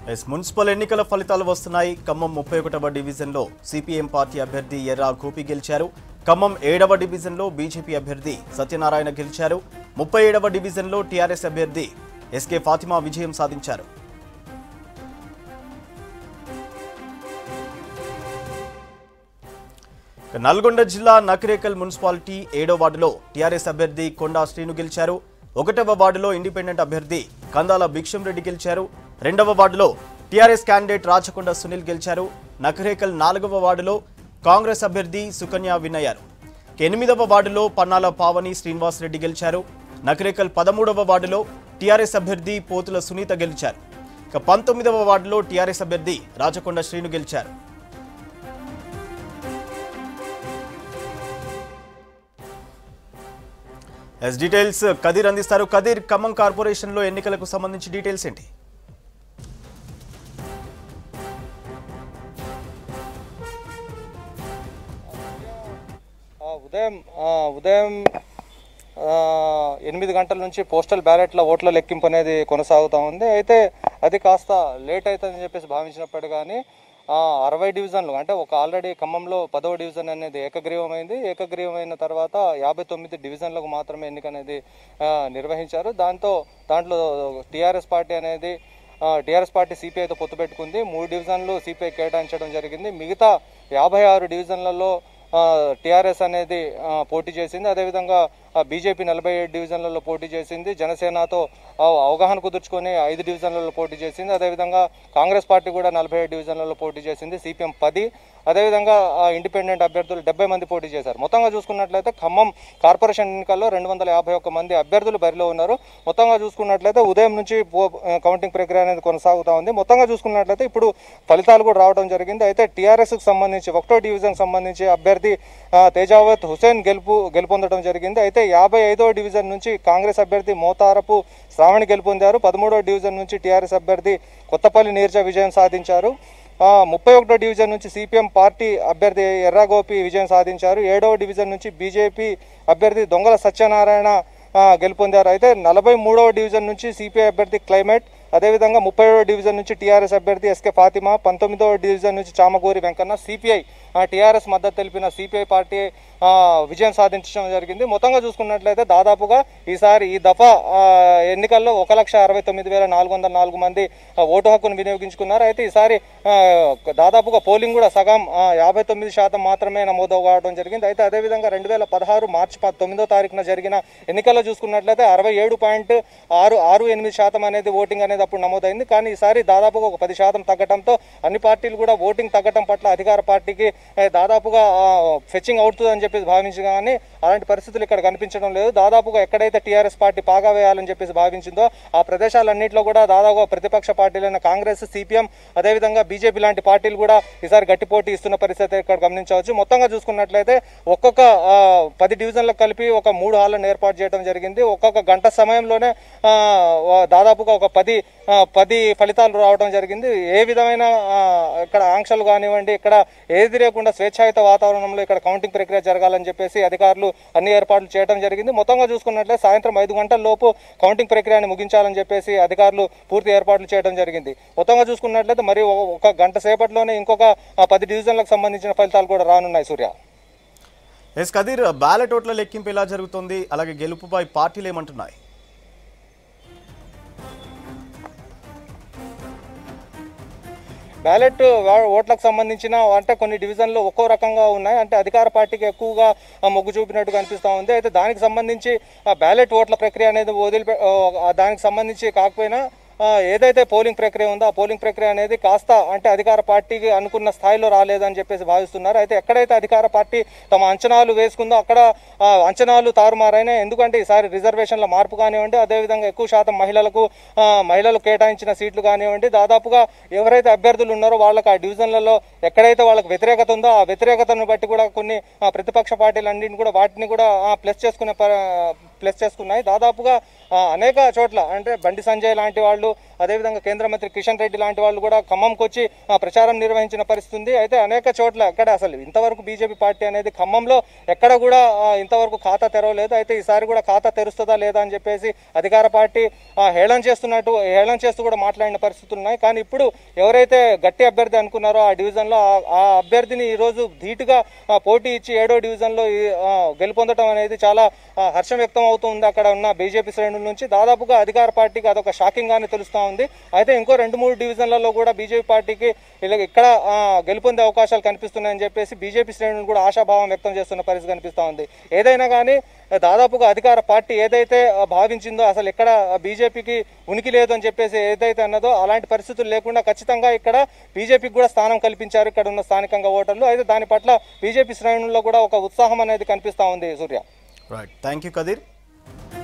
yes municipal ఎన్నికల ఫలితాలు వస్తున్నాయి ఖమ్మం ముప్పై ఒకటవ డివిజన్లో సిపిఎం పార్టీ అభ్యర్థి ఎర్రా గోపి గెలిచారు ఖమ్మం ఏడవ డివిజన్లో బీజేపీ అభ్యర్థి సత్యనారాయణ గెలిచారు ముప్పై ఏడవ డివిజన్లో టీఆర్ఎస్ అభ్యర్థి ఎస్కే ఫాతిమా విజయం సాధించారు ఇక నల్గొండ జిల్లా నకరేకల్ మున్సిపాలిటీ ఏడో వార్డులో టీఆర్ఎస్ అభ్యర్థి కొండా శ్రీను గెలిచారు ఒకటవ వార్డులో ఇండిపెండెంట్ అభ్యర్థి కందాల భిక్షం రెడ్డి గెలిచారు రెండవ వార్డులో టీఆర్ఎస్ క్యాండిడేట్ రాచకొండ సునీల్ గెలిచారు నకరేకల్ నాలుగవ వార్డులో కాంగ్రెస్ అభ్యర్థి సుకన్య విన్ అయ్యారు ఇక ఎనిమిదవ వార్డులో పన్నాల పావని శ్రీనివాస్ రెడ్డి గెలిచారు నకరేకల్ పదమూడవ వార్డులో టీఆర్ఎస్ అభ్యర్థి పోతుల సునీత గెలిచారు ఇక పంతొమ్మిదవ వార్డులో టీఆర్ఎస్ అభ్యర్థి రాచకొండ శ్రీను గెలిచారు ఎస్ డీటెయిల్స్ కదీర్ అందిస్తారు కదీర్ ఖమ్మం కార్పొరేషన్ లో ఎన్నికలకు సంబంధించి డీటెయిల్స్ ఏంటి ఆ, ఉదయం ఆ, ఉదయం ఆ, ఎనిమిది గంటల నుంచి పోస్టల్ బ్యాలెట్ల ఓట్ల లెక్కింపు అనేది కొనసాగుతూ ఉంది అయితే అది కాస్త లేట్ అవుతుందని చెప్పేసి భావించినప్పుడు కానీ ఆ, అరవై డివిజన్లు అంటే ఒక ఆల్రెడీ ఖమ్మంలో పదవ డివిజన్ అనేది ఏకగ్రీవమైంది ఏకగ్రీవమైన తర్వాత యాభై తొమ్మిది డివిజన్లకు మాత్రమే ఎన్నిక అనేది ఆ, నిర్వహించారు దాంతో దాంట్లో టీఆర్ఎస్ పార్టీ అనేది టీఆర్ఎస్ పార్టీ సిపిఐతో పొత్తు పెట్టుకుంది మూడు డివిజన్లు సిపిఐ కేటాయించడం జరిగింది మిగతా యాభై ఆరు డివిజన్లలో టీఆర్ఎస్ అనేది ఆ, పోటీ చేసింది అదేవిధంగా బీజేపీ నలభై ఏడు డివిజన్లలో పోటీ చేసింది జనసేనతో ఆ, అవగాహన కుదుర్చుకొని ఐదు డివిజన్లలో పోటీ చేసింది అదేవిధంగా కాంగ్రెస్ పార్టీ కూడా నలభై ఏడు డివిజన్లలో పోటీ చేసింది సిపిఎం పది అదేవిధంగా ఆ, ఇండిపెండెంట్ అభ్యర్థులు డెబ్బై మంది పోటీ చేశారు మొత్తంగా చూసుకున్నట్లయితే ఖమ్మం కార్పొరేషన్ ఎన్నికల్లో రెండు వందల యాభై ఒక్క మంది అభ్యర్థులు బరిలో ఉన్నారు మొత్తంగా చూసుకున్నట్లయితే ఉదయం నుంచి పో- కౌంటింగ్ ప్రక్రియ అనేది కొనసాగుతూ ఉంది మొత్తంగా చూసుకున్నట్లయితే ఇప్పుడు ఫలితాలు కూడా రావడం జరిగింది అయితే టీఆర్ఎస్కి సంబంధించి ఒకటో డివిజన్కి సంబంధించి అభ్యర్థి ఆ, తేజావత్ హుసేన్ గెలుపు గెలుపొందడం జరిగింది అయితే యాభై ఐదో డివిజన్ నుంచి కాంగ్రెస్ అభ్యర్థి మోతారపు శ్రావణి గెలుపొందారు పదమూడో డివిజన్ నుంచి టీఆర్ఎస్ అభ్యర్థి కొత్తపల్లి నీర్జ విజయం సాధించారు ఆ, ముప్పై ఒకటో డివిజన్ నుంచి సిపిఎం పార్టీ అభ్యర్థి ఎర్రగోపి విజయం సాధించారు ఏడవ డివిజన్ నుంచి బీజేపీ అభ్యర్థి దొంగల సత్యనారాయణ ఆ, గెలుపొందారు అయితే నలభై మూడవ డివిజన్ నుంచి సిపిఐ అభ్యర్థి క్లైమేట్ అదేవిధంగా ముప్పై డివిజన్ నుంచి టీఆర్ఎస్ అభ్యర్థి ఎస్కే ఫాతిమా పంతొమ్మిదవ డివిజన్ నుంచి చామగూరి వెంకన్న సిపిఐ టీఆర్ఎస్ మద్దతు తెలిపిన సిపిఐ పార్టీ ఆ, విజయం సాధించడం జరిగింది మొత్తంగా చూసుకున్నట్లయితే దాదాపుగా ఈసారి ఈ దఫా ఆ, ఎన్నికల్లో ఒక లక్ష అరవై తొమ్మిది వేల నాలుగు వందల నాలుగు మంది ఆ, ఓటు హక్కును వినియోగించుకున్నారు అయితే ఈసారి ఆ, దాదాపుగా పోలింగ్ కూడా సగం ఆ, యాభై తొమ్మిది శాతం మాత్రమే నమోదు కావడం జరిగింది అయితే అదేవిధంగా రెండు వేల పదహారు మార్చి ప- తొమ్మిదో తారీఖున జరిగిన ఎన్నికల్లో చూసుకున్నట్లయితే అరవై ఏడు పాయింట్ ఆరు ఆరు ఎనిమిది శాతం అనేది ఓటింగ్ అనేది అప్పుడు నమోదైంది కానీ ఈసారి దాదాపుగా ఒక పది శాతం తగ్గడంతో అన్ని పార్టీలు కూడా ఓటింగ్ తగ్గడం పట్ల అధికార పార్టీకి ఏ, దాదాపుగా ఫెచ్చింగ్ అవుతుందని చెప్పేసి భావించి కానీ అలాంటి పరిస్థితులు ఇక్కడ కనిపించడం లేదు దాదాపుగా ఎక్కడైతే టీఆర్ఎస్ పార్టీ పాగా వేయాలని చెప్పేసి భావించిందో ఆ ప్రదేశాలన్నింటిలో కూడా దాదాపుగా ప్రతిపక్ష పార్టీలైన కాంగ్రెస్ సిపిఎం అదేవిధంగా బీజేపీ లాంటి పార్టీలు కూడా ఈసారి గట్టి పోటీ ఇస్తున్న పరిస్థితి ఇక్కడ గమనించవచ్చు మొత్తంగా చూసుకున్నట్లయితే ఒక్కొక్క ఆ, పది డివిజన్లకు కలిపి ఒక మూడు హాళ్లను ఏర్పాటు చేయడం జరిగింది ఒక్కొక్క గంట సమయంలోనే ఆ, వా- దాదాపుగా ఒక పది ఆ, పది ఫలితాలు రావడం జరిగింది ఏ విధమైన ఆ, ఇక్కడ ఆంక్షలు కానివ్వండి ఇక్కడ ఏది లేకుండా స్వేచ్ఛాయుత వాతావరణంలో ఇక్కడ కౌంటింగ్ ప్రక్రియ జరగాలని చెప్పేసి అధికారులు అన్ని ఏర్పాట్లు చేయడం జరిగింది మొత్తంగా చూసుకున్నట్లయితే సాయంత్రం ఐదు గంటల లోపు కౌంటింగ్ ప్రక్రియను ముగించాలని చెప్పేసి అధికారులు పూర్తి ఏర్పాట్లు చేయడం జరిగింది మొత్తంగా చూసుకున్నట్లయితే మరి ఒక- ఒక గంట సేపట్లోనే ఇంకొక ఆ, పది డివిజన్లకు సంబంధించిన ఫలితాలు కూడా రానున్నాయి సూర్య ఎస్ కదీర్ బ్యాలెట్ ఓట్ల లెక్కింపు ఎలా జరుగుతుంది అలాగే గెలుపుపై పార్టీలు ఏమంటున్నాయి బ్యాలెట్ వా- ఓట్లకు సంబంధించిన అంటే కొన్ని డివిజన్లు ఒక్కో రకంగా ఉన్నాయి అంటే అధికార పార్టీకి ఎక్కువగా ఆ, మొగ్గు చూపినట్టు కనిపిస్తూ ఉంది అయితే దానికి సంబంధించి ఆ బ్యాలెట్ ఓట్ల ప్రక్రియ అనేది వదిలిపె ఆ, దానికి సంబంధించి కాకపోయినా ఆ, ఏదైతే పోలింగ్ ప్రక్రియ ఉందో ఆ పోలింగ్ ప్రక్రియ అనేది కాస్త అంటే అధికార పార్టీకి అనుకున్న స్థాయిలో రాలేదని చెప్పేసి భావిస్తున్నారు అయితే ఎక్కడైతే అధికార పార్టీ తమ అంచనాలు వేసుకుందో అక్కడ ఆ, అంచనాలు తారుమారైనా ఎందుకంటే ఈసారి రిజర్వేషన్ల మార్పు కానివ్వండి అదేవిధంగా ఎక్కువ శాతం మహిళలకు ఆ, మహిళలు కేటాయించిన సీట్లు కానివ్వండి దాదాపుగా ఎవరైతే అభ్యర్థులు ఉన్నారో వాళ్ళకి ఆ డివిజన్లలో ఎక్కడైతే వాళ్ళకి వ్యతిరేకత ఉందో ఆ వ్యతిరేకతను బట్టి కూడా కొన్ని ఆ, ప్రతిపక్ష పార్టీలన్నింటిని కూడా వాటిని కూడా ప్లస్ చేసుకునే ప- ప్లస్ చేసుకున్నాయి దాదాపుగా ఆ, అనేక చోట్ల అంటే బండి సంజయ్ లాంటి వాళ్ళు వాళ్ళు అదేవిధంగా కేంద్ర మంత్రి కిషన్ రెడ్డి లాంటి వాళ్ళు కూడా ఖమ్మంకి వచ్చి ఆ, ప్రచారం నిర్వహించిన పరిస్థితి ఉంది అయితే అనేక చోట్ల అక్కడ అసలు ఇంతవరకు బీజేపీ పార్టీ అనేది ఖమ్మంలో ఎక్కడ కూడా ఆ, ఇంతవరకు ఖాతా తెరవలేదు అయితే ఈసారి కూడా ఖాతా తెరుస్తుందా లేదా అని చెప్పేసి అధికార పార్టీ ఆ, హేళన చేస్తున్నట్టు హేళన చేస్తూ కూడా మాట్లాడిన పరిస్థితులు ఉన్నాయి కానీ ఇప్పుడు ఎవరైతే గట్టి అభ్యర్థి అనుకున్నారో ఆ డివిజన్లో ఆ- ఆ అభ్యర్థిని ఈరోజు ధీటుగా ఆ, పోటీ ఇచ్చి ఏడో డివిజన్లో ఈ, ఆ, గెలుపొందడం అనేది చాలా ఆ, హర్షం వ్యక్తం అవుతుంది అక్కడ ఉన్న బీజేపీ శ్రేణుల నుంచి దాదాపుగా అధికార పార్టీకి అదొక షాకింగ్ గానే తెలుస్తా ఉంది అయితే ఇంకో రెండు మూడు డివిజన్లలో కూడా బీజేపీ పార్టీకి ఇలా ఇక్కడ ఆ, గెలుపొందే అవకాశాలు కనిపిస్తున్నాయని చెప్పేసి బీజేపీ శ్రేణులు కూడా ఆశాభావం వ్యక్తం చేస్తున్న పరిస్థితి కనిపిస్తా ఉంది ఏదైనా కానీ దాదాపుగా అధికార పార్టీ ఏదైతే ఆ, భావించిందో అసలు ఎక్కడ బీజేపీకి ఉనికి లేదు అని చెప్పేసి ఏదైతే అన్నదో అలాంటి పరిస్థితులు లేకుండా ఖచ్చితంగా ఇక్కడ బీజేపీకి కూడా స్థానం కల్పించారు ఇక్కడ ఉన్న స్థానికంగా ఓటర్లు అయితే దాని పట్ల బీజేపీ శ్రేణుల్లో కూడా ఒక ఉత్సాహం అనేది కనిపిస్తా ఉంది సూర్య రైట్ థ్యాంక్ యూ కదీర్